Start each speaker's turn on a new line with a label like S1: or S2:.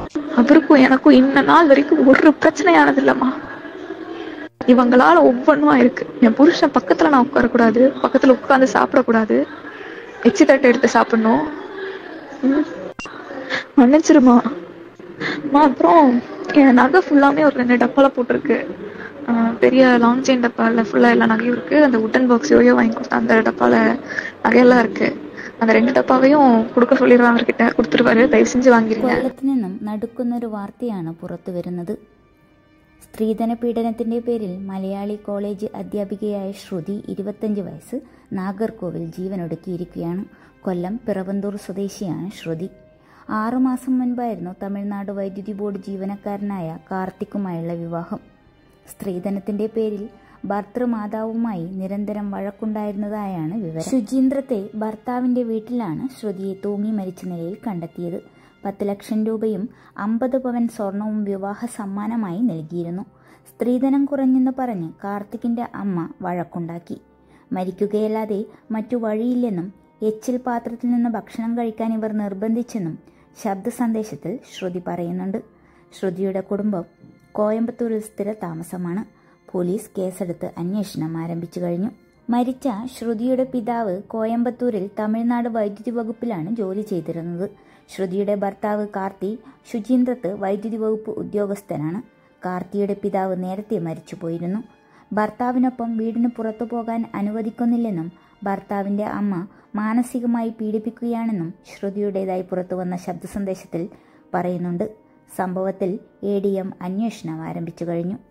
S1: அவருக்கும் எனக்கும் இன்ன நாள் வரைக்கும் ஒரு பிரச்சனையானது இல்லம்மா இவங்களால ஒவ்வொன்றும் இருக்கு என் புருஷன் பக்கத்துல நான் உட்காரக்கூடாது பக்கத்துல உட்கார்ந்து சாப்பிடக்கூடாது எச்சி தட்டை எடுத்து சாப்பிடணும் ம். மன்னிச்சிருமா அம்மா அப்புறம் என் நகை ஃபுல்லாமே ஒரு ரெண்டு டப்பால போட்டிருக்கு ஆஹ் பெரிய லாங் செயின் டப்பால ஃபுல்லா எல்லா நகையும் இருக்கு அந்த உட்டன் பாக்ஸ் யோயோ வாங்கி கொடுத்த அந்த டப்பால நகையெல்லாம் இருக்கு அந்த ரெண்டு டப்பாவையும் கொடுக்க சொல்லிடுறேன் அவர்கிட்ட கொடுத்துருவாரு தயவு செஞ்சு വാങ്ങിരുங்க
S2: കൊല്ലത്ത് നിന്നും നടുക്കുന്നൊരു വാർത്തയാണ് പുറത്തു വരുന്നത് സ്ത്രീധന പീഡനത്തിന്റെ പേരിൽ മലയാളി കോളേജ് അധ്യാപികയായ ശ്രുതി ഇരുപത്തഞ്ച് വയസ്സ് നാഗർകോവിൽ ജീവനൊടുക്കിയിരിക്കുകയാണ് കൊല്ലം പിറവന്തൂർ സ്വദേശിയാണ് ശ്രുതി ആറുമാസം മുൻപായിരുന്നു തമിഴ്നാട് വൈദ്യുതി ബോർഡ് ജീവനക്കാരനായ കാർത്തിക്കുമായുള്ള വിവാഹം സ്ത്രീധനത്തിന്റെ പേരിൽ ഭർത്തൃമാതാവുമായി നിരന്തരം വഴക്കുണ്ടായിരുന്നതായാണ് വിവരം ശുചീന്ദ്രത്തെ ഭർത്താവിന്റെ വീട്ടിലാണ് ശ്രുതിയെ തൂങ്ങി മരിച്ച നിലയിൽ കണ്ടെത്തിയത് പത്ത് ലക്ഷം രൂപയും അമ്പത് പവൻ സ്വർണവും വിവാഹ സമ്മാനമായി നൽകിയിരുന്നു സ്ത്രീധനം കുറഞ്ഞെന്ന് പറഞ്ഞ് കാർത്തിക്കിന്റെ അമ്മ വഴക്കുണ്ടാക്കി മരിക്കുകയല്ലാതെ മറ്റു വഴിയില്ലെന്നും എച്ചിൽ പാത്രത്തിൽ നിന്ന് ഭക്ഷണം കഴിക്കാൻ ഇവർ നിർബന്ധിച്ചെന്നും ശബ്ദ സന്ദേശത്തിൽ ശ്രുതി പറയുന്നുണ്ട് ശ്രുതിയുടെ കുടുംബം കോയമ്പത്തൂരിൽ സ്ഥിര താമസമാണ് പോലീസ് കേസെടുത്ത് അന്വേഷണം ആരംഭിച്ചു കഴിഞ്ഞു മരിച്ച ശ്രുതിയുടെ പിതാവ് കോയമ്പത്തൂരിൽ തമിഴ്നാട് വൈദ്യുതി വകുപ്പിലാണ് ജോലി ചെയ്തിരുന്നത് ശ്രുതിയുടെ ഭർത്താവ് കാർത്തി ശുചീന്ദ്രത്ത് വൈദ്യുതി വകുപ്പ് ഉദ്യോഗസ്ഥനാണ് കാർത്തിയുടെ പിതാവ് നേരത്തെ മരിച്ചുപോയിരുന്നു ഭർത്താവിനൊപ്പം വീടിന് പുറത്തു പോകാൻ അനുവദിക്കുന്നില്ലെന്നും ഭർത്താവിന്റെ അമ്മ മാനസികമായി പീഡിപ്പിക്കുകയാണെന്നും ശ്രുതിയുടേതായി പുറത്തുവന്ന ശബ്ദ സന്ദേശത്തിൽ പറയുന്നുണ്ട് സംഭവത്തിൽ എ ഡി എം അന്വേഷണം ആരംഭിച്ചു കഴിഞ്ഞു